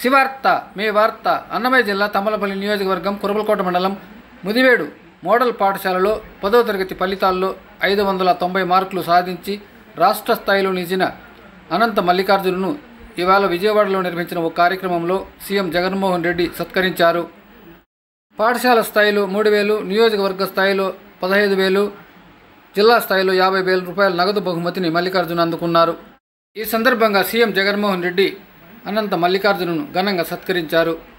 శివార్త మీ వార్త అన్నమయ్య జిల్లా తమ్మలపల్లి నియోజకవర్గం కురబలకోట మండలం ముదివేడు మోడల్ పాఠశాలలో పదో తరగతి ఫలితాల్లో ఐదు వందల తొంభై మార్కులు సాధించి రాష్ట్ర స్థాయిలో నిలిచిన అనంత మల్లికార్జునును ఇవాళ విజయవాడలో నిర్వహించిన ఒక కార్యక్రమంలో సీఎం జగన్మోహన్ రెడ్డి సత్కరించారు పాఠశాల స్థాయిలో మూడు వేలు నియోజకవర్గ స్థాయిలో పదహైదు వేలు జిల్లా స్థాయిలో యాభై వేల రూపాయల నగదు బహుమతిని మల్లికార్జున అందుకున్నారు ఈ సందర్భంగా సీఎం జగన్మోహన్ రెడ్డి అనంత మల్లికార్జునను ఘనంగా సత్కరించారు